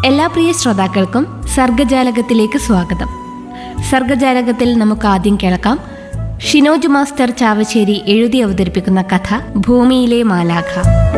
എല്ലാ പ്രിയ ശ്രോതാക്കൾക്കും സർഗജാലകത്തിലേക്ക് സ്വാഗതം സർഗജാലകത്തിൽ നമുക്ക് ആദ്യം കേൾക്കാം ഷിനോജ് മാസ്റ്റർ ചാവശ്ശേരി എഴുതി അവതരിപ്പിക്കുന്ന കഥ ഭൂമിയിലെ മാലാഖ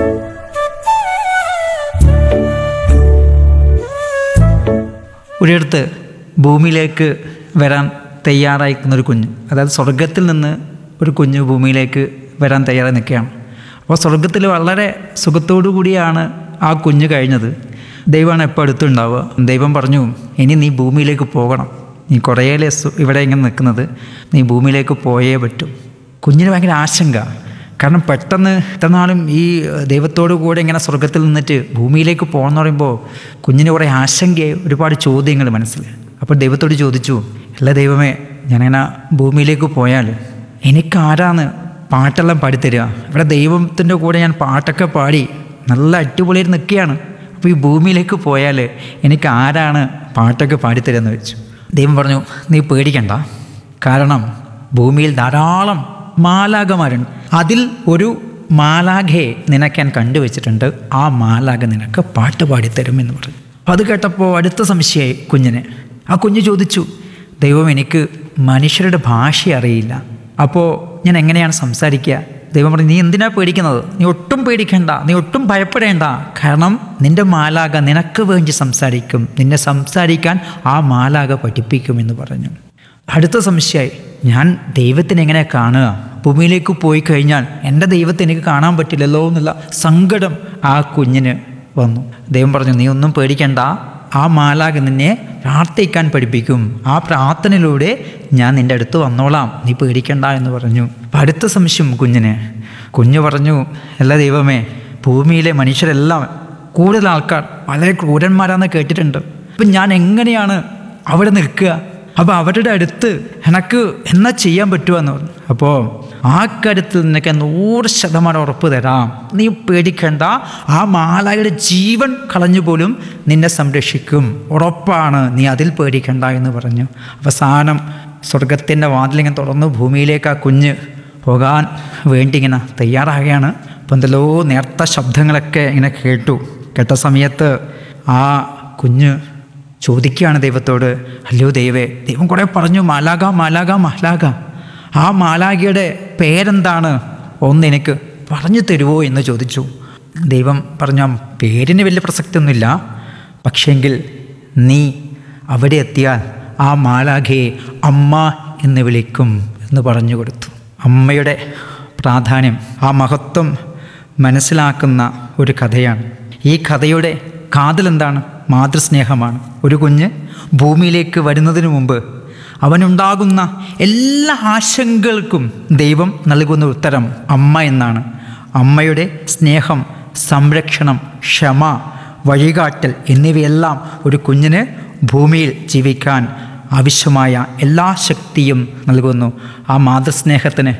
ഒരിടത്ത് ഭൂമിയിലേക്ക് വരാൻ തയ്യാറായിരിക്കുന്ന ഒരു കുഞ്ഞ് അതായത് സ്വർഗത്തിൽ നിന്ന് ഒരു കുഞ്ഞ് ഭൂമിയിലേക്ക് വരാൻ തയ്യാറായി നിൽക്കുകയാണ് അപ്പോൾ സ്വർഗത്തിൽ വളരെ സുഖത്തോടു കൂടിയാണ് ആ കുഞ്ഞ് കഴിഞ്ഞത് ദൈവമാണ് എപ്പോൾ അടുത്തുണ്ടാവുക ദൈവം പറഞ്ഞു ഇനി നീ ഭൂമിയിലേക്ക് പോകണം നീ കുറേയിലെ സു- ഇവിടെ ഇങ്ങനെ നിൽക്കുന്നത് നീ ഭൂമിയിലേക്ക് പോയേ പറ്റൂ കുഞ്ഞിന് ഭയങ്കര ആശങ്ക കാരണം പെട്ടെന്ന് ഇത്രനാളും ഈ ദൈവത്തോടു കൂടെ ഇങ്ങനെ സ്വർഗത്തിൽ നിന്നിട്ട് ഭൂമിയിലേക്ക് പോകണമെന്ന് പറയുമ്പോൾ കുഞ്ഞിന് കുറേ ആശങ്ക ഒരുപാട് ചോദ്യങ്ങൾ മനസ്സിൽ അപ്പോൾ ദൈവത്തോട് ചോദിച്ചു അല്ല ദൈവമേ ഞാനിങ്ങനെ ഭൂമിയിലേക്ക് പോയാൽ എനിക്ക് ആരാന്ന് പാട്ടെല്ലാം പാടിത്തരിക ഇവിടെ ദൈവത്തിൻ്റെ കൂടെ ഞാൻ പാട്ടൊക്കെ പാടി നല്ല അടിപൊളിയായിട്ട് നിൽക്കുകയാണ് അപ്പോൾ ഈ ഭൂമിയിലേക്ക് പോയാൽ എനിക്ക് ആരാണ് പാട്ടൊക്കെ പാടിത്തരിക എന്ന് വെച്ചു ദൈവം പറഞ്ഞു നീ പേടിക്കണ്ട കാരണം ഭൂമിയിൽ ധാരാളം മാലാഖമാരുണ്ട് അതിൽ ഒരു മാലാഖയെ നിനക്ക് ഞാൻ കണ്ടുവച്ചിട്ടുണ്ട് ആ മാലാഖ നിനക്ക് പാട്ട് പാടിത്തരും എന്ന് പറഞ്ഞു അത് കേട്ടപ്പോൾ അടുത്ത സംശയമായി കുഞ്ഞിന് ആ കുഞ്ഞ് ചോദിച്ചു ദൈവം എനിക്ക് മനുഷ്യരുടെ ഭാഷ അറിയില്ല അപ്പോൾ ഞാൻ എങ്ങനെയാണ് സംസാരിക്കുക ദൈവം പറഞ്ഞു നീ എന്തിനാ പേടിക്കുന്നത് നീ ഒട്ടും പേടിക്കണ്ട നീ ഒട്ടും ഭയപ്പെടേണ്ട കാരണം നിന്റെ മാലാക നിനക്ക് വേണ്ടി സംസാരിക്കും നിന്നെ സംസാരിക്കാൻ ആ മാലാക പഠിപ്പിക്കുമെന്ന് പറഞ്ഞു അടുത്ത സംശയമായി ഞാൻ ദൈവത്തിനെ എങ്ങനെ കാണുക ഭൂമിയിലേക്ക് പോയി കഴിഞ്ഞാൽ എൻ്റെ ദൈവത്തെ എനിക്ക് കാണാൻ പറ്റില്ലല്ലോ എന്നുള്ള സങ്കടം ആ കുഞ്ഞിന് വന്നു ദൈവം പറഞ്ഞു നീ ഒന്നും പേടിക്കണ്ട ആ മാലാക നിന്നെ പ്രാർത്ഥിക്കാൻ പഠിപ്പിക്കും ആ പ്രാർത്ഥനയിലൂടെ ഞാൻ നിൻ്റെ അടുത്ത് വന്നോളാം നീ പേടിക്കണ്ട എന്ന് പറഞ്ഞു അപ്പം അടുത്ത സംശയം കുഞ്ഞിന് കുഞ്ഞ് പറഞ്ഞു അല്ല ദൈവമേ ഭൂമിയിലെ മനുഷ്യരെല്ലാം കൂടുതൽ ആൾക്കാർ വളരെ ക്രൂരന്മാരാന്ന് കേട്ടിട്ടുണ്ട് അപ്പം ഞാൻ എങ്ങനെയാണ് അവിടെ നിൽക്കുക അപ്പോൾ അവരുടെ അടുത്ത് എനക്ക് എന്നാ ചെയ്യാൻ പറ്റുമെന്ന് പറഞ്ഞു അപ്പോൾ ആ കാര്യത്തിൽ നിനക്ക് നൂറ് ശതമാനം ഉറപ്പ് തരാം നീ പേടിക്കണ്ട ആ മാലായുടെ ജീവൻ കളഞ്ഞു പോലും നിന്നെ സംരക്ഷിക്കും ഉറപ്പാണ് നീ അതിൽ പേടിക്കണ്ട എന്ന് പറഞ്ഞു അവസാനം സ്വർഗത്തിൻ്റെ വാതിലിങ്ങനെ തുറന്ന് ഭൂമിയിലേക്ക് ആ കുഞ്ഞ് പോകാൻ വേണ്ടി ഇങ്ങനെ തയ്യാറാകുകയാണ് അപ്പം എന്തെല്ലോ നേർത്ത ശബ്ദങ്ങളൊക്കെ ഇങ്ങനെ കേട്ടു കേട്ട സമയത്ത് ആ കുഞ്ഞ് ചോദിക്കുകയാണ് ദൈവത്തോട് അല്ലയോ ദൈവേ ദൈവം കുറേ പറഞ്ഞു മാലാക മാലാക മാലാക ആ മാലാഖയുടെ പേരെന്താണ് ഒന്ന് എനിക്ക് പറഞ്ഞു തരുമോ എന്ന് ചോദിച്ചു ദൈവം പറഞ്ഞു "ആ പേരിന് വലിയ പ്രസക്തിയൊന്നുമില്ല പക്ഷേങ്കിൽ നീ അവിടെ എത്തിയാൽ ആ മാലാഖയെ അമ്മ എന്ന് വിളിക്കും എന്ന് പറഞ്ഞു കൊടുത്തു അമ്മയുടെ പ്രാധാന്യം ആ മഹത്വം മനസ്സിലാക്കുന്ന ഒരു കഥയാണ് ഈ കഥയുടെ കാതൽ എന്താണ് മാതൃസ്നേഹമാണ് ഒരു കുഞ്ഞ് ഭൂമിയിലേക്ക് വരുന്നതിന് മുമ്പ് അവനുണ്ടാകുന്ന എല്ലാ ആശങ്കകൾക്കും ദൈവം നൽകുന്ന ഉത്തരം അമ്മ എന്നാണ് അമ്മയുടെ സ്നേഹം സംരക്ഷണം ക്ഷമ വഴികാട്ടൽ എന്നിവയെല്ലാം ഒരു കുഞ്ഞിന് ഭൂമിയിൽ ജീവിക്കാൻ ആവശ്യമായ എല്ലാ ശക്തിയും നൽകുന്നു ആ മാതൃസ്നേഹത്തിന്